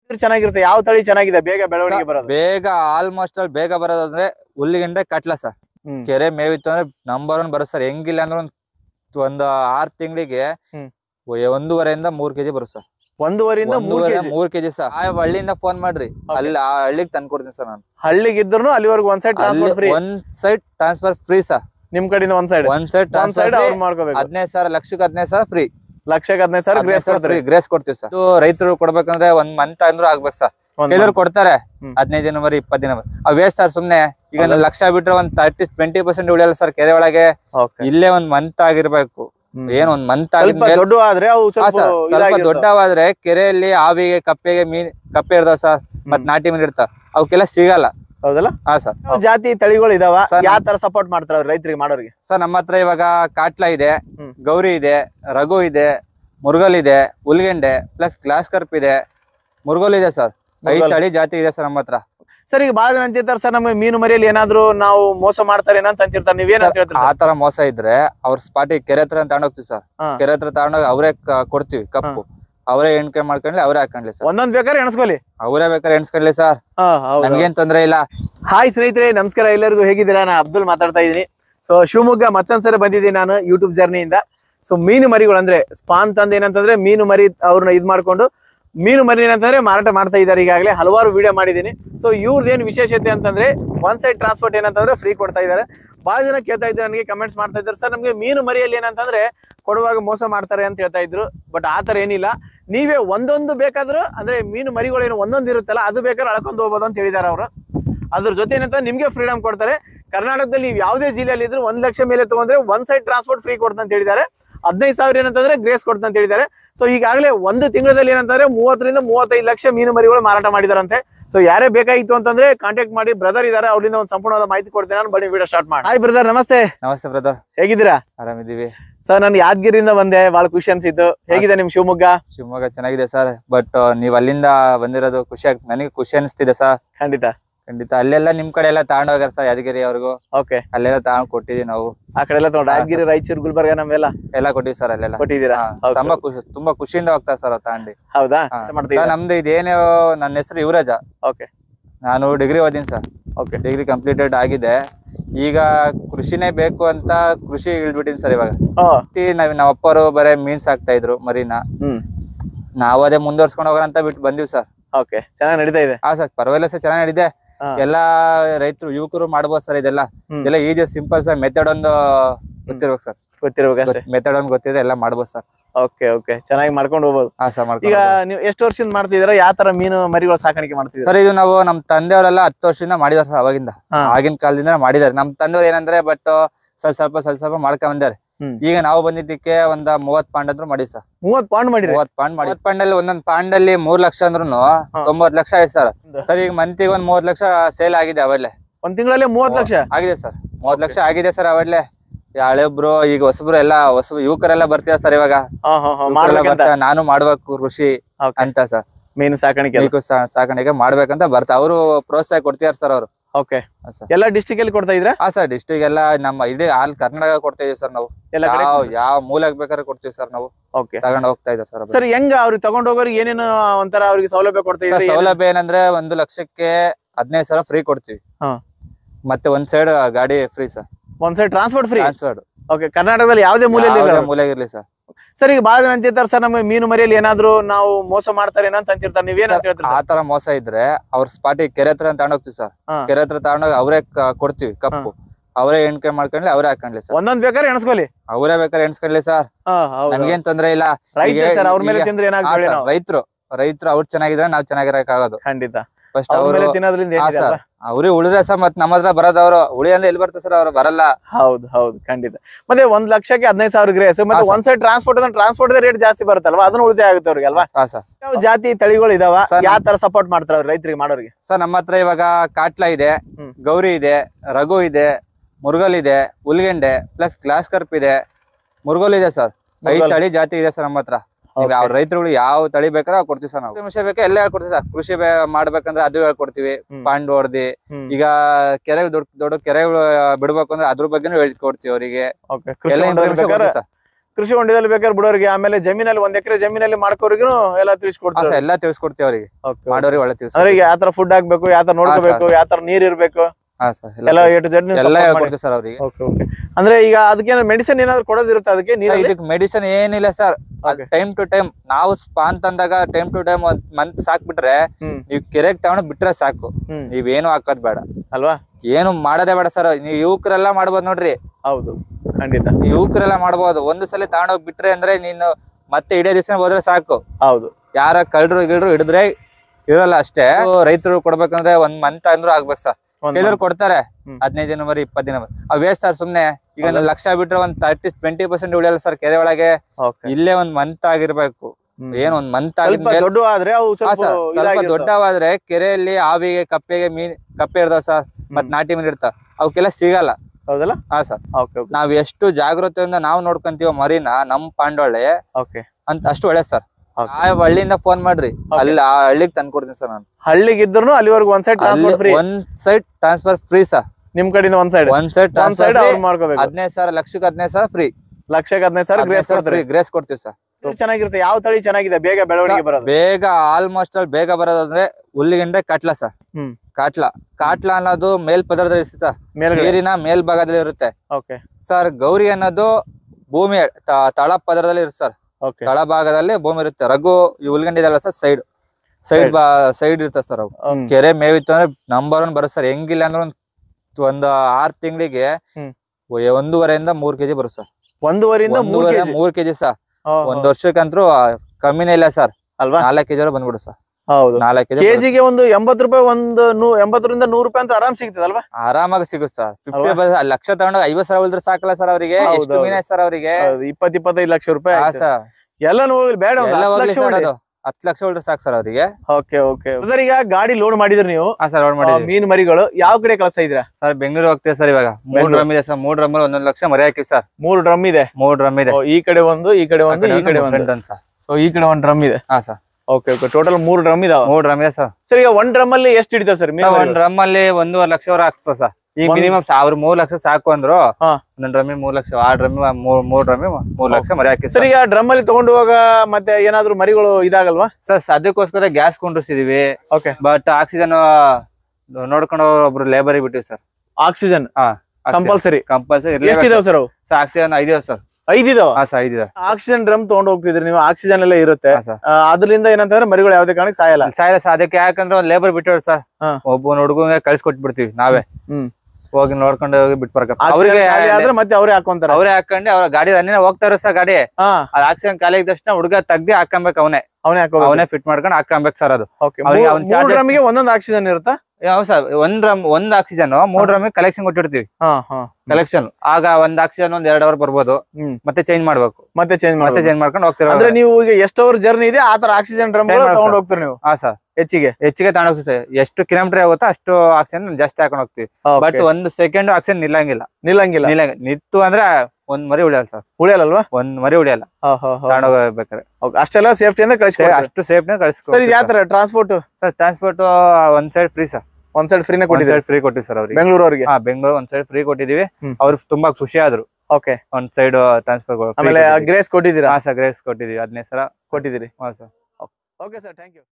ಇದ್ರ ಚೆನ್ನಾಗಿರುತ್ತೆ ಯಾವ ತಳಿ ಚೆನ್ನಾಗಿದೆ ಬೇಗ ಬೆಳವಣಿಗೆ ಬರೋದು ಬೇಗ ಆಲ್ಮೋಸ್ಟ್ ಅಲ್ಲಿ ಬೇಗ ಬರೋದಂದ್ರೆ ಹುಲ್ಲಿಗೆಂಡೆ ಕಟ್ಲ ಸರ್ ಹ್ಮ್. ಕೆರೆ ಮೇವಿತ್ತು ಅಂದ್ರೆ ನಂಬರ್ ಒನ್ ಬರುತ್ತೆ ಸರ್ ಹೆಂಗಿಲ್ಲ ಅಂದ್ರೆ ಒಂದ್ ಒಂದು ಆರ್ ತಿಂಗಳಿಗೆ ಹ್ಮ್. ಒಂದೂವರೆಯಿಂದ ಮೂರ್ ಕೆಜಿ ಬರುತ್ತೆ ಸರ್ ಒಂದೂವರೆಯಿಂದ ಮೂರ್ ಒಂದೂವರೆ ಕೆಜಿ ಮೂರ್ ಕೆಜಿ ಸರ್ ಆ ಹಳ್ಳಿಯಿಂದ ಫೋನ್ ಮಾಡ್ರಿ ಅಲ್ಲಿ ಆ ಹಳ್ಳಿಗೆ ತಂದ್ಕೊಡ್ತೀನಿ ಸರ್ ನಾನು ಹಳ್ಳಿಗಿದ್ರು ಅಲ್ಲಿವರೆಗೂ ಒಂದ್ ಸೈಡ್ ಟ್ರಾನ್ಸ್ಪೋರ್ಟ್ ಫ್ರೀ ಒಂದ್ ಸೈಡ್ ಟ್ರಾನ್ಸ್ಫರ್ ಫ್ರೀ ಸರ್ ನಿಮ್ ಕಡೆಯಿಂದ ಒಂದ್ ಸೈಡ್ ಒಂದ್ ಸೈಡ್ ಒಂದ್ ಸೈಡ್ ಟ್ರಾನ್ಸ್ಫರ್ ಅವ್ರು ಮಾಡ್ಕೋಬೇಕು ಹದಿನೈದು ಸಾವಿರ ಲಕ್ಷಕ್ಕೆ ಹದಿನೈದು ಸಾವಿರ ಫ್ರೀ ಲಕ್ಷಕ್ಕೆ ಹದಿನೈದು ಸಾವಿರ ಗ್ರೇಸ್ ಕೊಡ್ತಾರೆ ಗ್ರೇಸ್ ಕೊಡ್ತೀವಿ ಸರ್ ರೈತರು ಕೊಡ್ಬೇಕಂದ್ರೆ ಒಂದ್ ಮಂತ್ ಅಂದ್ರೂ ಆಗ್ಬೇಕು ಸರ್ ಒಂದ್ ಕೆಲವ್ರು ಕೊಡ್ತಾರೆ ಹ್ಮ್. ಹದಿನೈದು ದಿನ ಮರಿ ಇಪ್ಪತ್ತು ದಿನ ಅವ್ ವೇಸ್ಟ್ ಸರ್ ಸುಮ್ನೆ ಈಗ ಒಂದು ಲಕ್ಷ ಬಿಟ್ರೆ ಒಂದ್ ತರ್ಟಿ ಟ್ವೆಂಟಿ ಪರ್ಸೆಂಟ್ ಉಳಿಯಲ್ಲ ಸರ್ ಕೆರೆ ಒಳಗೆ Okay. ಇಲ್ಲೇ ಒಂದ್ ಮಂತ್ ಆಗಿರ್ಬೇಕು ಹ್ಮ್. ಏನ್ ಒಂದ್ ಮಂತ್ ಸ್ವಲ್ಪ ಆಗಿದ್ಮೇಲೆ ದೊಡ್ಡ ಆದ್ರೆ ಅವು ಸ್ವಲ್ಪ ಸ್ವಲ್ಪ ಇದಾಗಿರ್ತವೆ. ದೊಡ್ಡವಾದ್ರೆ ಕೆರೆಯಲ್ಲಿ ಆವಿಗೆ ಕಪ್ಪೆಗೆ ಮೀನ್ ಕಪ್ಪೆ ಇರ್ತಾವ ಸರ್ ಮತ್ ನಾಟಿ ಮೀನ್ ಇರ್ತಾವ ಅವಕ್ಕೆಲ್ಲ ಸಿಗಲ್ಲ ಹೌದಲ್ಲ ಹಾ ಸರ್ ಯಾವ ಜಾತಿ ತಳಿಗಳು ಇದಾವ ಸರ್, ಯಾವ ತರ ಸಪೋರ್ಟ್ ಮಾಡ್ತಾರ ರೈತರಿಗೆ ಮಾಡೋರಿಗೆ ಸರ್ ನಮ್ಮ ಹತ್ರ ಇವಾಗ ಕಾಟ್ಲಾ ಇದೆ ಹ್ಮ್. ಗೌರಿ ಇದೆ ರಘು ಇದೆ ಮುರುಗಲ್ ಇದೆ ಉಲ್ಗೆಂಡೆ ಪ್ಲಸ್ ಗ್ಲಾಸ್ ಕರ್ಪ್ ಇದೆ ಮುರುಗಲ್ ಇದೆ ಸರ್ ಐದ್ ಮುರುಗಲ್. ತಳಿ ಜಾತಿ ಇದೆ ಸರ್ ನಮ್ಮ ಹತ್ರ ಸರ್ ಈಗ ಬಾಳ ಜನ ಅಂತಿರ್ತಾರೆ ಸರ್ ನಮಗೆ ಮೀನು ಮರಿಯಲ್ಲಿ ಏನಾದ್ರು ನಾವು ಮೋಸ ಮಾಡ್ತಾರೆ ಏನಂತ ಅಂತಿರ್ತಾರೆ ನೀವೇನ್ ಅಂತ ಹೇಳ್ತೀರಿ ಆ ಸರ್? ತರ ಮೋಸ ಇದ್ರೆ ಅವ್ರ ಸ್ಪಾಟಿಗೆ ಕೆರೆ ಹತ್ರ ತಗೊಂಡೋಗ್ತೀವಿ ಸರ್ ಹಾ. ಕೆರೆ ಹತ್ರ ತಗೊಂಡೋಗಿ ಅವರೇ ಕೊಡ್ತೀವಿ ಕಪ್ಪು ಅವರೇ ಎಣ್ಕೆ ಮಾಡ್ಕೊಂಡ್ಲಿ ಅವರೇ ಹಾಕೊಂಡ್ಲಿ ಸರ್ ಒಂದೊಂದ್ ಬೇಕಾದ್ರೆ ಎಣಸ್ಕೊಳ್ಳಿ ಅವರೇ ಬೇಕಾದ್ರೆ ಎಣ್ಸ್ಕೊಂಡ್ಲಿ ಸರ್ ಹಾ ಹೌದು ನಮ್ಗೇನ್ ತೊಂದ್ರೆ ಇಲ್ಲ ಹಾಯ್ ಸ್ನೇಹಿತರೆ ನಮಸ್ಕಾರ ಎಲ್ಲರಿಗೂ ಹೇಗಿದ್ದೀರಾ ನಾನು ಅಬ್ದುಲ್ ಮಾತಾಡ್ತಾ ಇದ್ದೀನಿ ಸೊ ಶಿವಮೊಗ್ಗ ಮತ್ತೊಂದ್ಸರಿ ಬಂದಿದ್ದೀನಿ ನಾನು ಯೂಟ್ಯೂಬ್ ಜರ್ನಿಯಿಂದ ಸೊ ಮೀನು ಮರಿಗಳು ಅಂದ್ರೆ ಸ್ಪಾನ್ ತಂದು ಏನಂತಂದ್ರೆ ಮೀನು ಮರಿ ಅವ್ರನ್ನ ಇದ್ ಮಾಡ್ಕೊಂಡು ಮೀನು ಮರಿ ಏನಂತಂದ್ರೆ ಮಾರಾಟ ಮಾಡ್ತಾ ಇದ್ದಾರೆ ಈಗಾಗಲೇ ಹಲವಾರು ವಿಡಿಯೋ ಮಾಡಿದ್ದೀನಿ ಸೊ ಇವ್ರದ್ದು ಏನು ವಿಶೇಷತೆ ಅಂತಂದ್ರೆ ಒನ್ ಸೈಡ್ ಟ್ರಾನ್ಸ್ಪೋರ್ಟ್ ಏನಂತಂದ್ರೆ ಫ್ರೀ ಕೊಡ್ತಾ ಇದ್ದಾರೆ ಬಹಳ ಜನ ಕೇಳ್ತಾ ಇದ್ದಾರೆ ನನಗೆ ಕಮೆಂಟ್ಸ್ ಮಾಡ್ತಾ ಇದ್ದಾರೆ ಸರ್ ನಮಗೆ ಮೀನು ಮರಿಯಲ್ಲಿ ಏನಂತಂದ್ರೆ ಕೊಡುವಾಗ ಮೋಸ ಮಾಡ್ತಾರೆ ಅಂತ ಹೇಳ್ತಾ ಇದ್ರು ಬಟ್ ಆ ಥರ ಏನಿಲ್ಲ ನೀವೇ ಒಂದೊಂದು ಬೇಕಾದ್ರೂ ಅಂದ್ರೆ ಮೀನು ಮರಿಗಳು ಏನು ಒಂದೊಂದು ಇರುತ್ತಲ್ಲ ಅದು ಬೇಕಾದ್ರೆ ಅಳ್ಕೊಂಡು ಹೋಗ್ಬೋದು ಅಂತ ಹೇಳಿದ್ದಾರೆ ಅವರು ಅದ್ರ ಜೊತೆ ಏನಂತ ನಿಮ್ಗೆ ಫ್ರೀಡಮ್ ಕೊಡ್ತಾರೆ ಕರ್ನಾಟಕದಲ್ಲಿ ನೀವು ಯಾವುದೇ ಜಿಲ್ಲೆಯಲ್ಲಿ ಇದ್ರು ಒಂದ್ ಲಕ್ಷ ಮೇಲೆ ತಗೊಂಡ್ರೆ ಒನ್ ಸೈಡ್ ಟ್ರಾನ್ಸ್ಪೋರ್ಟ್ ಫ್ರೀ ಕೊಡ್ತಾ ಅಂತ ಹೇಳಿದ್ದಾರೆ ಹದಿನೈದು ಸಾವಿರ ಏನಂತಂದ್ರೆ ಗ್ರೇಸ್ ಕೊಡ್ತಾ ಅಂತ ಹೇಳಿದ್ದಾರೆ ಸೊ ಈಗಾಗಲೇ ಒಂದು ತಿಂಗಳಲ್ಲಿ ಏನಂತಂದ್ರೆ ಮೂವತ್ತರಿಂದ ಮೂವತ್ತೈದು ಲಕ್ಷ ಮೀನು ಮರಿಗಳು ಮಾರಾಟ ಮಾಡಿದಾರಂತೆ ಸೊ ಯಾರೇ ಬೇಕಾಗಿತ್ತು ಅಂತಂದ್ರೆ ಕಾಂಟ್ಯಾಕ್ಟ್ ಮಾಡಿ ಬ್ರದರ್ ಇದಾರೆ ಅವರಿಂದ ಒಂದು ಸಂಪೂರ್ಣವಾದ ಮಾಹಿತಿ ಕೊಡ್ತೀನಿ ನಾನು ಬನ್ನಿ ವಿಡಿಯೋ ಸ್ಟಾರ್ಟ್ ಮಾಡಿ ಹಾಯ್ ಬ್ರದರ್ ನಮಸ್ತೆ ನಮಸ್ತೆ ಬ್ರದರ್ ಹೇಗಿದ್ದೀರಾ ಆರಾಮಿದೀವಿ ಸರ್ ನಾನು ಯಾದಗಿರಿಯಿಂದ ಬಂದೆ ಬಹಳ ಖುಷಿ ಅನ್ಸಿತ್ತು ಹೇಗಿದೆ ನಿಮ್ ಶಿವಮೊಗ್ಗ ಶಿವಮೊಗ್ಗ ಚೆನ್ನಾಗಿದೆ ಸರ್ ಬಟ್ ನೀವ್ ಅಲ್ಲಿಂದ ಬಂದಿರೋದು ಖುಷಿ ಆಗ್ ನನಗೆ ಖುಷಿ ಅನಿಸ್ತಿದೆ ಸರ್ ಖಂಡಿತ ಖಂಡಿತ ಅಲ್ಲೆಲ್ಲ ನಿಮ್ ಕಡೆ ಎಲ್ಲ ತಗೊಂಡ್ ಹೋಗ್ಯಾರ ಸರ್ ಯಾದಗಿರಿ ಅವ್ರಿಗೂ ಓಕೆ ಅಲ್ಲೆಲ್ಲ ತಗೊಂಡ್ ಕೊಟ್ಟಿದೀವಿ ನಾವು ಆ ಕಡೆ ಎಲ್ಲ ತಗೊಂಡು ಹಾ, ಯಾದಗಿರಿ ರಾಯಚೂರು ಗುಲ್ಬರ್ಗ ನಮ್ಮೆಲ್ಲ ಎಲ್ಲ ಕೊಟ್ಟಿವಿ ಸರ್ ಅಲ್ಲೆಲ್ಲ ಕೊಟ್ಟಿದ್ದೀರಾ ಹಾ, ಹೌದು. ತುಂಬಾ ಖುಷಿ ತುಂಬಾ ಖುಷಿಯಿಂದ ಹೋಗ್ತಾರೆ ಸರ್ ಅವ್ರು ತಗೊಂಡು ಹೌದಾ ಹಾ. ಮಾಡ್ತೀರಾ ಸರ್ ನಮ್ದು ಇದೇನು ನನ್ನ ಹೆಸರು ಯುವರಾಜ ಓಕೆ ನಾನು ಡಿಗ್ರಿ ಓದಿನಿ ಸರ್ ಓಕೆ ಡಿಗ್ರಿ ಕಂಪ್ಲೀಟೆಡ್ ಆಗಿದೆ ಈಗ ಕೃಷಿನೇ ಬೇಕು ಅಂತ ಕೃಷಿ ಇಳ್ಬಿಟ್ಟಿನಿ ಸರ್ ಇವಾಗ ಓ ಈ ನಾವ್ ನಮ್ಮ ಅಪ್ಪರು ಬರೇ ಮೀನ್ ಸಾಕ್ತಾ ಇದ್ರು ಮರಿನ ಹ್ಮ್ ನಾವು ಅದೇ ಮುಂದುವರ್ಸ್ಕೊಂಡು ಹೋಗೋಣ ಅಂತ ಬಿಟ್ಟು ಬಂದಿವಿ ಸರ್ ಓಕೆ ಚೆನ್ನಾಗಿ ನಡೀತಾ ಇದೆ ಹಾ ಸರ್ ಪರವಾಗಿಲ್ಲ ಸರ್ ಚೆನ್ನಾಗಿ ನಡಿದೆ ಹಾ. ಎಲ್ಲಾ ರೈತರು ಯುವಕರು ಮಾಡ್ಬೋದು ಸರ್ ಇದೆಲ್ಲ ಹ್ಮ್. ಎಲ್ಲ ಈಜಿ ಸಿಂಪಲ್ ಸರ್ ಮೆಥಡ್ ಒಂದು ಗೊತ್ತಿರ್ಬೇಕು ಸರ್ ಗೊತ್ತಿರ್ಬೇಕಷ್ಟೇ ಮೆಥಡ್ ಒಂದು ಗೊತ್ತಿದೆ ಎಲ್ಲ ಮಾಡ್ಬೋದು ಸರ್ ಓಕೆ ಓಕೆ ಚೆನ್ನಾಗಿ ಮಾಡ್ಕೊಂಡು ಹೋಗ್ಬೋದು ಹಾ ಸರ್ ಈಗ ಮಾಡ್ಕೊಂಡು ನೀವು ಎಷ್ಟು ವರ್ಷದಿಂದ ಮಾಡ್ತಿದ್ದೀರಾ ಯಾವ ತರ ಮೀನು ಮರಿಗಳ ಸಾಕಾಣಿಕೆ ಮಾಡ್ತಿದ್ದೀರಾ ಸರ್ ಇದು ನಾವು ನಮ್ ತಂದೆಯವರೆಲ್ಲ ಹತ್ತು ವರ್ಷದಿಂದ ಮಾಡಿದಾರೆ ಸರ್ ಅವಾಗಿಂದ ಹಾ. ಆಗಿನ ಕಾಲದಿಂದ ಮಾಡಿದಾರೆ ನಮ್ ತಂದೆಯವ್ರು ಏನಂದ್ರೆ ಬಟ್ ಸ್ವಲ್ಪ ಸ್ವಲ್ಪ ಸ್ವಲ್ಪ ಸ್ವಲ್ಪ ಮಾಡ್ಕೊಂಡ್ ಬಂದಾರೆ ಹ್ಮ್. ಈಗ ನಾವು ಬಂದಿದ್ದಕ್ಕೆ ಒಂದ್ ಮೂವತ್ ಪಾಂಡ್ ಅಂದ್ರು ಮಾಡಿವಿ ಸರ್ ಮೂವತ್ ಪಾಂಡ್ ಮಾಡಿರಿ ಮೂವತ್ ಪಾಂಡ್ ಮಾಡಿ ಪಾಂಡ್ ಅಲ್ಲಿ ಒಂದೊಂದ್ ಪಾಂಡ್ ಅಲ್ಲಿ ಮೂರ್ ಲಕ್ಷ ಅಂದ್ರೂ ತೊಂಬತ್ ಲಕ್ಷ ಆಯ್ತು ಸರ್ ಸರ್ ಈಗ ಮಂತಿಗೆ ಒಂದ್ ಮೂವತ್ ಲಕ್ಷ ಸೇಲ್ ಆಗಿದೆ ಅವಲ್ಲೇ ಒಂದ್ ತಿಂಗಳಲ್ಲಿ ಮೂವತ್ ಲಕ್ಷ ಆಗಿದೆ ಸರ್ ಮೂವತ್ ಲಕ್ಷ ಆಗಿದೆ ಸರ್ ಅವಲ್ಲೇ ಹಳೆಬ್ರು ಈಗ ಹೊಸಬ್ರು ಎಲ್ಲ ಹೊಸ ಯುವಕರೆಲ್ಲ ಬರ್ತೀರ ಸರ್ ಇವಾಗ ಹಾ ಹಾ ಹಾ ಯುವಕರೆಲ್ಲ ಮಾಡ್ಬೇಕಂತ ಬರ್ತಾರೆ, ನಾನು ಮಾಡ್ಬೇಕು ಕೃಷಿ Okay. ಅಂತ ಸರ್ ಮೀನು ಸಾಕಾಣಿಕೆ ಮೀನು ಸಾ- ಸಾಕಾಣಿಕೆ ಮಾಡ್ಬೇಕಂತ ಬರ್ತಾ ಅವರು ಪ್ರೋತ್ಸಾಹ ಕೊಡ್ತಿದಾರೆ ಸರ್ ಅವರು ಓಕೆ ಸರ್ ಎಲ್ಲ ಡಿಸ್ಟಿಕ್ ಅಲ್ಲಿ ಕೊಡ್ತಾ ಇದ್ರೆ ಹಾ ಸರ್ ಡಿಸ್ಟ್ರಿಕ್ ಎಲ್ಲ ನಮ್ಮ ಇಡೀ ಆಲ್ ಕರ್ನಾಟಕ ಕೊಡ್ತಾ ಇದೀವಿ ಸರ್ ನಾವು ಎಲ್ಲ ಕಡೆ ಯಾವ ಯಾವ ಮೂಲಕ್ ಬೇಕಾದ್ರೆ ಕೊಡ್ತೀವಿ ಸರ್ ನಾವು ಓಕೆ ತಗೊಂಡ್ ಹೋಗ್ತಾ ಇದ್ದಾರೆ ಸರ್ ಸರ್ ಹೆಂಗ ಅವ್ರಿಗೆ ತಗೊಂಡ್ ಹೋಗೋರಿಗೆ ಏನೇನು ಒಂಥರ ಅವ್ರಿಗೆ ಸೌಲಭ್ಯ ಕೊಡ್ತಾ ಸರ್ ಇದ್ರೆ ಸೌಲಭ್ಯ ಏನಂದ್ರೆ ಒಂದು ಲಕ್ಷಕ್ಕೆ ಹದಿನೈದು ಸಾವಿರ ಫ್ರೀ ಕೊಡ್ತೀವಿ ಹಾ. ಮತ್ತೆ ಒಂದ್ ಸೈಡ್ ಗಾಡಿ ಫ್ರೀ ಸರ್ ಒಂದ್ side transport free transfer okay ಕರ್ನಾಟಕದಲ್ಲಿ ಯಾವುದೇ ಮೂಲೆಯಲ್ಲಿ ಇಲ್ಲ ಮೂಲೆಗಿರ್ಲಿ ಸರ್ ಸರ್ ಈಗ ಬಹಳ ಜನ ಅಂತಿರ್ತಾರೆ ಸರ್ ನಮಗೆ ಮೀನು ಮರಿಯಲ್ಲಿ ಏನಾದ್ರು ನಾವು ಮೋಸ ಮಾಡ್ತಾರೆ ಏನಂತ ಅಂತಿರ್ತಾರೆ ನೀವೇನ್ ಅಂತ ಹೇಳ್ತೀರಿ ಆ ತರ ಮೋಸ ಇದ್ರೆ ಅವ್ರ ಸ್ಪಾಟಿಗೆ ಕೆರೆ ಹತ್ರ ತಗೊಂಡೋಗ್ತೀವಿ ಸರ್ ಹಾ. ಕೆರೆ ಹತ್ರ ತಗೊಂಡೋಗಿ ಅವರೇ ಕೊಡ್ತೀವಿ ಕಪ್ಪು ಅವರೇ ಎಣ್ಕೆ ಮಾಡ್ಕೊಂಡ್ಲಿ ಅವರೇ ಹಾಕೊಂಡ್ಲಿ ಸರ್ ಒಂದೊಂದ್ ಬೇಕಾದ್ರೆ ಎಣಸ್ಕೊಳ್ಳಿ ಅವರೇ ಬೇಕಾದ್ರೆ ಎಣ್ಸ್ಕೊಂಡ್ಲಿ ಸರ್ ಹಾ ಹೌದು ನಮ್ಗೇನ್ ತೊಂದ್ರೆ ಇಲ್ಲ ರೈತ ಈಗ- ಸರ್ ಅವ್ರ ಮೇಲೆ ಈಗ- ತಿಂದ್ರೆ ಏನಾಗ್ತದೆ ಹೇಳಿ ನಾವು ರೈತರು ರೈತರು ಅವ್ರು ಚೆನ್ನಾಗಿದ್ರೆ ನಾವ್ ಚೆನ್ನಾಗಿರಕ್ಕಾಗೋದು ಖಂಡಿತ ಫಸ್ಟ್ ಅವ್ರ ಅವರು ಮೇಲೆ ತಿನ್ನೋದ್ರಿಂದ ಹಾ ಏನಿದೆ ಸರ್ ಅಲ್ವಾ? ಅವ್ರೇ ಉಳಿದ್ರೆ ಸರ್ ಮತ್ ನಮ್ಮ ಹತ್ರ ಬರೋದವ್ರು ಉಳಿ ಅಂದ್ರೆ ಎಲ್ಲಿ ಬರ್ತಾರೆ ಸರ್ ಅವ್ರು ಬರಲ್ಲ ಹೌದು ಹೌದು ಖಂಡಿತ ಮತ್ತೆ ಒಂದ್ ಲಕ್ಷಕ್ಕೆ ಹದಿನೈದು ಸಾವಿರ ಗ್ರೇಸ್ ಮತ್ತೆ ಹಾ, sir. ಒಂದ್ ಸೈಡ್ ಟ್ರಾನ್ಸ್ಪೋರ್ಟ್ ಅಂದ್ರೆ ಟ್ರಾನ್ಸ್ಪೋರ್ಟ್ ರೇಟ್ ಜಾಸ್ತಿ ಬರುತ್ತಲ್ವಾ ಅದನ್ನ ಉಳಿತಾಯ ಆಗುತ್ತೆ ಅವ್ರಿಗೆ ಅಲ್ವಾ ಹಾ ಸರ್ ಯಾವ ಜಾತಿ ತಳಿಗಳು ಇದಾವ Sir, ಯಾವ ತರ ಸಪೋರ್ಟ್ ಮಾಡ್ತಾರೆ ಅವ್ರು ರೈತರಿಗೆ ಮಾಡೋರಿಗೆ ಸರ್ ನಮ್ಮ ಹತ್ರ ಇವಾಗ ಕಾಟ್ಲಾ ಇದೆ ಹ್ಮ್. ಗೌರಿ ಇದೆ ರಘು ಇದೆ ಮುರುಗಲ್ ಇದೆ ಉಲ್ಗೆಂಡೆ ಪ್ಲಸ್ ಗ್ಲಾಸ್ ಕರ್ಪ್ ಇದೆ ಮುರುಗಲ್ ಇದೆ ಸರ್ ಐದ್ ಮುರುಗಲ್. ತಳಿ ಜಾತಿ ಇದೆ ಸರ್ ನಮ್ಮ ಹತ್ರ ನೀವು ಯಾವ ರೈತರುಗಳು ಯಾವ ತಳಿ ಬೇಕಾದ್ರೆ ಅವ್ ಕೊಡ್ತೀವಿ ಸರ್ ನಾವು ವಿಷಯ ಬೇಕಾ ಎಲ್ಲ ಹೇಳ್ಕೊಡ್ತೀವಿ ಸರ್ ಕೃಷಿ ಬೇ- ಮಾಡ್ಬೇಕಂದ್ರೆ ಅದು ಹೇಳ್ಕೊಡ್ತೀವಿ ಹ್ಮ್. ಪಾಂಡ್ ಹೊಡ್ದಿ ಹ್ಮ್. ಈಗ ಕೆರೆ ದೊಡ್ಡ ದೊಡ್ಡ ಕೆರೆಗಳು ಬಿಡ್ಬೇಕು ಅಂದ್ರೆ ಅದ್ರ ಬಗ್ಗೆನೂ ಹೇಳ್ಕೊಡ್ತೀವಿ ಅವರಿಗೆ Okay. ಕೃಷಿ ಎಲ್ಲ ಹೊಂಡ information ಬೇಕಾದ್ರೆ ಕೊಡ್ತೀವಿ ಸರ್ ಕೃಷಿ ಹೊಂಡದಲ್ಲಿ ಬೇಕಾದ್ರೆ ಬಿಡೋರಿಗೆ ಆಮೇಲೆ ಜಮೀನಲ್ಲಿ ಒಂದ್ ಎಕರೆ ಜಮೀನಲ್ಲಿ ಮಾಡ್ಕೋರಿಗೂ ಎಲ್ಲ ಹಾ ತಿಳಿಸ್ಕೊಡ್ತಾರೆ ಸರ್ ಎಲ್ಲ ತಿಳಿಸ್ಕೊಡ್ತೀವಿ ಅವ್ರಿಗೆ Okay. ಮಾಡೋರಿಗೆ ಒಳ್ಳೆ ಅಂದ್ರೆ ತಿಳಿಸ್ಕೊಡ್ತೀವಿ ಈಗ ಯಾವ ತರ ಫುಡ್ ಹಾಕ್ಬೇಕು ಯಾವ ತರ ನೋಡ್ಕೋಬೇಕು ಯಾವ ತರ ನೀರ್ ಇರ್ಬೇಕು ಹಾ ಸರ್ ಎಲ್ಲ ಎ ಟು ಜೆಡ್ ಎಲ್ಲ ಹೇಳ್ಕೊಡ್ತೀವಿ ಸರ್ ಅವ್ರಿಗೆ ಓಕೆ ಓಕೆ ಅಂದ್ರೆ ಈಗ ಅದಕ್ಕೆ ಮೆಡಿಸಿನ್ ಏನಾದ್ರು ಕೊಡೋದಿರುತ್ತೆ ಅದಕ್ಕೆ ಸರ್, ನೀರಲ್ಲಿ ಇದಕ್ಕೆ ಮೆಡಿಸಿನ್ ಏನಿಲ್ಲ sir Okay. Time to time ನಾವು ಸ್ಪಾನ್ ತಂದಾಗ ಟೈಮ್ ಟು ಟೈಮ್ ಒಂದ್ ಮಂತ್ ಸಾಕ್ಬಿಟ್ರೆ ಹ್ಮ್ ನೀವ್ ಕೆರೆಗ್ ತಗೊಂಡು ಬಿಟ್ರೆ ಸಾಕು ಹ್ಮ್ ನೀವೇನು ಹಾಕೋದ್ ಬೇಡ ಅಲ್ವಾ ಏನು ಮಾಡೋದೇ ಬೇಡ ಸರ್ ನೀವು ಯುವಕರೆಲ್ಲ ಮಾಡ್ಬೋದು ನೋಡ್ರಿ ಹೌದು ಖಂಡಿತ ಯುವಕರೆಲ್ಲ ಮಾಡ್ಬೋದು ಒಂದು ಸಲ ತಗೊಂಡೋಗ್ ಬಿಟ್ರೆ ಅಂದ್ರೆ ನೀನು ಮತ್ತೆ ಇಡೇ ದಿವಸ ಹೋದ್ರೆ ಸಾಕು ಹೌದು ಯಾರ ಕಳ್ರು ಗಿಳ್ರು ಹಿಡಿದ್ರೆ ಇರಲ್ಲ ಅಷ್ಟೇ ರೈತರು ಕೊಡ್ಬೇಕಂದ್ರೆ ಒಂದ್ ಮಂತ್ ಅಂದ್ರೂ ಆಗ್ಬೇಕು ಸರ್ ಒಂದ್ ಕೆಲವ್ರು ಕೊಡ್ತಾರೆ ಹ್ಮ್. ಹದಿನೈದು ದಿನ ಮರಿ ಇಪ್ಪತ್ತು ದಿನ ಮರಿ ಅವ್ ವೇಸ್ಟ್ ಸರ್ ಸುಮ್ನೆ ಈಗ ಹೌದಾ? ಒಂದ್ ಲಕ್ಷ ಬಿಟ್ರೆ ಒಂದ್ ತರ್ಟಿ ಟ್ವೆಂಟಿ ಪರ್ಸೆಂಟ್ ಉಳಿಯಲ್ಲ ಸರ್ ಕೆರೆ ಒಳಗೆ Okay. ಇಲ್ಲೇ ಒಂದ್ ಮಂತ್ ಆಗಿರ್ಬೇಕು ಹ್ಮ್. ಏನ್ ಒಂದ್ ಮಂತ್ ಸ್ವಲ್ಪ ಆಗಿದ್ಮೇಲೆ ದೊಡ್ಡ ಆದ್ರೆ ಅವು ಹಾ ಸ್ವಲ್ಪ ಸರ್ ಸ್ವಲ್ಪ ಇದಾಗಿರ್ತಾವ. ದೊಡ್ಡವಾದ್ರೆ ಕೆರೆಯಲ್ಲಿ ಆವಿಗೆ ಕಪ್ಪೆಗೆ ಮೀನ್ ಕಪ್ಪೆ ಇರ್ತಾವ ಸರ್ ಮತ್ ನಾಟಿ ಮೀನ್ ಇರ್ತಾವ ಅವಕ್ಕೆಲ್ಲ ಸಿಗಲ್ಲ ಹೌದಲ್ಲ ಹಾ ಸರ್ ಓಕೆ ಓಕೆ ನಾವ್ ಎಷ್ಟು ಜಾಗೃತಿಯಿಂದ ನಾವು ನೋಡ್ಕೊಂತೀವ ಮರಿನ ನಮ್ ಪಾಂಡೊಳ್ಳೆ ಓಕೆ ಅಂತ ಅಷ್ಟು ಒಳ್ಳೆ ಸರ್ Okay. ಆ ಹಳ್ಳಿಯಿಂದ ಫೋನ್ ಮಾಡ್ರಿ ಅಲ್ಲಿ ಆ ಹಳ್ಳಿಗೆ ತಂದ್ಕೊಡ್ತೀನಿ ಸರ್ ನಾನು ಹಳ್ಳಿಗಿದ್ರು ಅಲ್ಲಿವರೆಗೂ ಒಂದ್ ಸೈಡ್ ಟ್ರಾನ್ಸ್ಪೋರ್ಟ್ ಫ್ರೀ ಒಂದ್ ಸೈಡ್ ಟ್ರಾನ್ಸ್ಫರ್ ಫ್ರೀ ಸರ್ ನಿಮ್ ಕಡೆಯಿಂದ ಒಂದ್ ಸೈಡ್ ಒಂದ್ ಸೈಡ್ ಒಂದ್ ಸೈಡ್ ಟ್ರಾನ್ಸ್ಫರ್ ಅವ್ರು ಮಾಡ್ಕೋಬೇಕು ಹದಿನೈದು ಸಾವಿರ ಲಕ್ಷಕ್ಕೆ ಹದಿನೈದು ಸಾವಿರ ಫ್ರೀ ಲಕ್ಷಕ್ಕೆ ಹದಿನೈದು ಸಾವಿರ ಗ್ರೇಸ್ ಕೊಡ್ತಾರೆ ಫ್ರೀ ಗ್ರೇಸ್ ಕೊಡ್ತೀವಿ ಸರ್ ಇದು ಚೆನ್ನಾಗಿರುತ್ತೆ ಯಾವ ತಳಿ ಚೆನ್ನಾಗಿದೆ ಬೇಗ ಬೆಳವಣಿಗೆ ಬರೋದು ಬೇಗ ಆಲ್ಮೋಸ್ಟ್ ಅಲ್ಲಿ ಬೇಗ ಬರೋದಂದ್ರೆ ಹುಲ್ಲಿಗೆಂಡೆ ಕಾಟ್ಲ ಸರ್ ಹ್ಮ್. ಕಾಟ್ಲ ಕಾಟ್ಲ ಅನ್ನೋದು ಮೇಲ್ ಪದರದಲ್ಲಿ ಇರುತ್ತೆ ಸರ್ ಮೇಲ್ಗಡೆ ನೀರಿನ ಮೇಲ್ಭಾಗದಲ್ಲಿ ಇರುತ್ತೆ ಓಕೆ ಸರ್ ಗೌರಿ ಅನ್ನೋದು ಭೂಮಿ ತ- ತಳ ಪದರದಲ್ಲಿ ಇರುತ್ತೆ ಸರ್ ಓಕೆ ತಳಭಾಗದಲ್ಲಿ ಭೂಮಿ ಇರುತ್ತೆ ರಘು ಈ ಹುಲ್ಗಂಡಿ ಇದೆಲ್ಲ ಸರ್ ಸೈಡ್ ಸೈಡ್ ಬಾ ಸೈಡ್ ಇರುತ್ತೆ ಸರ್ ಅವು ಕೆರೆ ಮೇವಿತ್ತು ಅಂದ್ರೆ ನಂಬರ್ ಒನ್ ಬರುತ್ತೆ ಸರ್ ಹೆಂಗಿಲ್ಲ ಅಂದ್ರೆ ಒಂದ್ ಒಂದು ಆರ್ ತಿಂಗಳಿಗೆ ಹ್ಮ್. ಒಂದೂವರೆಯಿಂದ ಮೂರ್ ಕೆಜಿ ಬರುತ್ತೆ ಸರ್ ಒಂದೂವರೆಯಿಂದ ಮೂರ್ ಒಂದೂವರೆ ಕೆಜಿ ಮೂರ್ ಕೆಜಿ ಸರ್ ಒಂದ್ ವರ್ಷಕ್ಕಂತೂ ಕಮ್ಮಿನೇ ಇಲ್ಲ ಸರ್ ಅಲ್ವಾ ನಾಲ್ಕು ಕೆಜಿ ಬಂದ್ಬಿಡು ಸರ್ ಹೌದು ನಾಲ್ಕು ಕೆಜಿ ಕೆಜಿಗೆ ಒಂದು ಎಂಬತ್ತು ರೂಪಾಯಿ ಒಂದು ನೂ ಎಂಬತ್ತರಿಂದ ನೂರು ರೂಪಾಯಿ ಅಂತ ಆರಾಮ್ ಸಿಗ್ತದಲ್ವಾ ಆರಾಮಾಗಿ ಸಿಗುತ್ತೆ ಸರ್ ಅಲ್ವಾ? ಫಿಫ್ಟಿ ಲಕ್ಷ ತಗೊಂಡಾಗ ಐವತ್ ಸಾವಿರ ಉಳಿದ್ರೆ ಸಾಕಲ್ಲ ಸರ್ ಅವರಿಗೆ ಹೌದು, ಎಷ್ಟು ಹೌದು. ಮೀನ ಸರ್ ಅವರಿಗೆ ಹೌದು, ಇಪ್ಪತ್ ಇಪ್ಪತ್ತೈದು ಲಕ್ಷ ರೂಪಾಯಿ ಹಾ ಆಯ್ತು. ಸರ್ ಎಲ್ಲಾನು ಹೋಗ್ಲಿ ಬೇಡ ಒಂದು ಎಲ್ಲ ಹತ್ತು ಹೋಗ್ಲಿ ಲಕ್ಷ ಸರ್ ಉಳಿ. ಅದು ಹತ್ತು ಲಕ್ಷ ಉಳಿದ್ರೆ ಸಾಕು ಸರ್ ಅವರಿಗೆ ಓಕೆ ಓಕೆ ಅದ್ರ ಈಗ ಗಾಡಿ ಲೋಡ್ ಮಾಡಿದ್ರಿ ನೀವು ಹಾ ಸರ್ ನೋಡ್ ಆ, ಮಾಡಿದ್ವಿ ಮೀನು ಮರಿಗಳು ಯಾವ ಕಡೆ ಕಳಿಸ್ತಾ ಇದ್ದೀರಾ ಸರ್ ಬೆಂಗಳೂರು ಹೋಗ್ತೀವಿ ಸರ್ ಇವಾಗ ಮೂರ್ ಬೆಂಗ್ಳೂರು. ಡ್ರಮ್ ಇದೆ ಸರ್ ಮೂರ್ ಡ್ರಮ್ ಒಂದೊಂದು ಲಕ್ಷ ಮರಿ ಹಾಕಿ ಸರ್ ಮೂರು ಡ್ರಮ್ ಇದೆ ಮೂರ್ ಡ್ರಮ್ ಇದೆ ಓ, ಈ ಕಡೆ ಒಂದು ಈ ಕಡೆ ಒಂದು ಈ ಕಡೆ ಒಂದು ಸರ್ ಸೊ ಈ ಕಡೆ ಒಂದು ಡ್ರಮ್ ಇದೆ ಹಾ ಸರ್ ಓಕೆ ಓಕೆ ಟೋಟಲ್ ಮೂರು ಡ್ರಮ್ ಇದಾವ ಮೂರ್ ಡ್ರಮ್ ಇದೆ ಸರ್ ಸರ್ ಈಗ ಒಂದ್ ಡ್ರಮ್ ಅಲ್ಲಿ ಎಷ್ಟು ಹಿಡಿತಾವ ಸರ್ ಮೀನು ಒಂದ್ ಮರಿಗಳು? ಡ್ರಮ್ ಅಲ್ಲಿ ಒಂದೂವರೆ ಲಕ್ಷ ವರ ಹಾಕ್ತದೆ ಸರ್ ಈಗ ಒಂದ್- ಮಿನಿಮಮ್ ಅವ್ರು ಮೂರ್ ಲಕ್ಷ ಸಾಕು ಅಂದ್ರು ಹಾ. ಒಂದೊಂದ್ ಡ್ರಮ್ಮಿ ಮೂರ್ ಲಕ್ಷ ಆ ಡ್ರಮ್ಮಿ ಮೂರ್ ಮೂರ್ ಡ್ರಮ್ಮಿ ಮೂರ್ ಲಕ್ಷ ಮರಿ ಹಾಕಿ ಸರ್ ಸರ್ ಈಗ ಡ್ರಮ್ ಅಲ್ಲಿ ತಗೊಂಡು ಹೋಗ ಮತ್ತೆ ಏನಾದ್ರು ಮರಿಗಳು ಇದಾಗಲ್ವಾ ಸರ್ ಅದಕ್ಕೋಸ್ಕರ ಗ್ಯಾಸ್ ಕೊಂಡಿಸಿದೀವಿ ಓಕೆ ಬಟ್ ಆಕ್ಸಿಜನ್ ನೋಡ್ಕೊಂಡು ಒಬ್ರು ಲೇಬರ್ ಬಿಟ್ಟಿವಿ ಸರ್ ಆಕ್ಸಿಜನ್ ಹಾ ಕಂಪಲ್ಸರಿ ಕಂಪಲ್ಸರಿ ಎಷ್ಟಿದಾವ ಸರ್ ಅವು ಆಕ್ಸಿಜನ್ ಐದಿದೆ ಸರ್ ಐದ್ ಇದಾವ ಹಾ ಸರ್ ಐದಿದೆ ಆಕ್ಸಿಜನ್ ಡ್ರಮ್ ತಗೊಂಡು ಹೋಗ್ತಿದ್ರಿ ನೀವು ಆಕ್ಸಿಜನ್ ಎಲ್ಲ ಇರುತ್ತೆ ಹಾ ಸರ್ ಆ, ಅದ್ರಿಂದ ಏನಂತಂದ್ರೆ ಮರಿಗಳು ಯಾವ್ದೇ ಕಾರಣಕ್ಕೆ ಸಾಯಲ್ಲ ಸಾಯಿಲ್ಲ ಸರ್ ಅದಕ್ಕೆ ಯಾಕಂದ್ರೆ ಒಂದ್ ಲೇಬರ್ ಬಿಟ್ಟಿವ್ರಿ ಸರ್ ಹಾ. ಒಬ್ಬ ಹುಡುಗಂಗೆ ಕಳ್ಸಿಕೊಟ್ಬಿಡ್ತೀವಿ ನಾವೇ ಹ್ಮ್ ಹೋಗಿ ನೋಡ್ಕೊಂಡು ಹೋಗಿ ಬಿಟ್ಟು ಬರಕ ಆಕ್ಸಿಜನ್ ಅವ್ರಿಗೆ ಖಾಲಿ ಆದ್ರೆ ಮತ್ತೆ ಅವರೇ ಹಾಕೊಂತಾರ ಅವರೇ ಹಾಕೊಂಡು ಅವ್ರ ಗಾಡಿ ರನ್ನಿನ ಹೋಗ್ತಾರ ಸರ್ ಗಾಡಿ ಹಾ ಅದ್ ಆಕ್ಸಿಜನ್ ಖಾಲಿ ಇದ್ದ ತಕ್ಷಣ ಹುಡುಗ ತೆಗ್ದಿ ಹಾಕೊಂಬೇಕು ಅವನೇ ಅವನೇ ಹಾಕೋ ಅವನೇ ಫಿಟ್ ಮಾಡ್ಕೊಂಡು ಹಾಕೊಂಬೇಕು ಸರ್ ಅದು ಓಕೆ ಅವ್ನಿಗೆ ಅವ್ನ್ charges- ಡ್ರಮ್ಗೆ ಒಂದೊಂದು ಆಕ್ಸಿಜನ್ ಇರುತ್ತಾ ಯಾವ ಸರ್ ಒಂದ್ ಡ್ರಮ್ ಒಂದ್ ಆಕ್ಸಿಜನ್ ಮೂರ್ ಡ್ರಮ್ ಕಲೆಕ್ಷನ್ ಕೊಟ್ಟಿರ್ತೀವಿ ಹಾ ಹಾ ಕಲೆಕ್ಷನ್ ಆಗ ಒಂದ್ ಆಕ್ಸಿಜನ್ ಒಂದ್ ಎರಡ್ ಅವರ್ ಬರ್ಬೋದು ಹ್ಮ್ ಮತ್ತೆ ಚೇಂಜ್ ಮಾಡ್ಬೇಕು ಮತ್ತೆ ಚೇಂಜ್ ಮತ್ತೆ ಮಾಡಿ ಚೇಂಜ್ ಮಾಡ್ಕೊಂಡು ಹೋಗ್ತಿರೋ ಅಂದ್ರೆ ನೀವು ಈಗ ಎಷ್ಟು ಅವರ್ ಜರ್ನಿ ಇದೆ ಆ ತರ ಆಕ್ಸಿಜನ್ ಡ್ರಮ್ Change ಮಾಡಿ ತಗೊಂಡು sir. ಹೋಗ್ತೀರಿ ನೀವು ಹಾ ಸರ್ ಹೆಚ್ಚಿಗೆ ಹೆಚ್ಚಿಗೆ ತಗೊಂಡ್ ಹೋಗ್ತೀವಿ sir. ಎಷ್ಟು ಕಿಲೋಮೀಟರ್ ಆಗುತ್ತೋ ಅಷ್ಟು ಆಕ್ಸಿಜನ್ ಜಾಸ್ತಿ ಹಾಕೊಂಡು ಹೋಗ್ತೀವಿ ಬಟ್ Okay. ಒಂದು ಸೆಕೆಂಡ್ ಆಕ್ಸಿಜನ್ ನಿಲ್ಲಂಗಿಲ್ಲ ನಿಲ್ಲಂಗಿಲ್ಲ ನಿಲ್ಲಂಗ ನಿತ್ತು ಅಂದ್ರೆ ಒಂದ್ ಮರಿ ಉಳಿಯಲ್ಲ ಸರ್ ಉಳಿಯಲ್ಲಲ್ವಾ ಒಂದ್ ಮರಿ ಉಳಿಯಲ್ಲ ಹಾ, ಹಾ, ಹಾ. ತಗೊಂಡ್ ಹೋಗ್ಬೇಕಾದ್ರೆ Okay. ಅಷ್ಟೆಲ್ಲ ಸೇಫ್ಟಿಯಿಂದ ಸೇ- ಕಳಿಸ್ಕೊಡ್ತಾರೆ ಅಷ್ಟು ಸೇಫ್ಟಿ ಕಳಿಸ್ಕೊ ಸರ್ ಇದು ಯಾವ ತರ ಟ್ರಾನ್ಸ್ಪೋರ್ಟ್ ಸರ್ ಟ್ರಾನ್ಸ್ಪೋರ್ಟ್ ಒಂದ್ ಸೈಡ್ ಫ್ರೀ ಸರ್ ಒಂದ್ ಸೈಡ್ ಫ್ರೀನೇ ಒಂದ್ ಕೊಟ್ಟಿದ್ದಾರೆ ಸೈಡ್ ಫ್ರೀ ಕೊಟ್ಟಿವಿ ಸರ್ ಅವ್ರಿಗೆ ಬೆಂಗಳೂರು ಅವ್ರಿಗೆ ಹಾ ಬೆಂಗಳೂರು ಒಂದ್ ಸೈಡ್ ಫ್ರೀ ಕೊಟ್ಟಿದೀವಿ ಹ್ಮ್. ಅವ್ರು ತುಂಬಾ ಖುಷಿ ಆದ್ರು ಓಕೆ ಒಂದ್ ಸೈಡ್ ಟ್ರಾನ್ಸ್ಫರ್ ಆಮೇಲೆ ಗ್ರೇಸ್ ಕೊಟ್ಟಿದ್ದೀರಾ ಹಾ ಸರ್ ಗ್ರೇಸ್ ಕೊಟ್ಟಿದೀವಿ ಹದಿನೈದು ಸಲ ಕೊಟ್ಟಿದ್ದೀರಿ ಹಾ sir okay sir thank you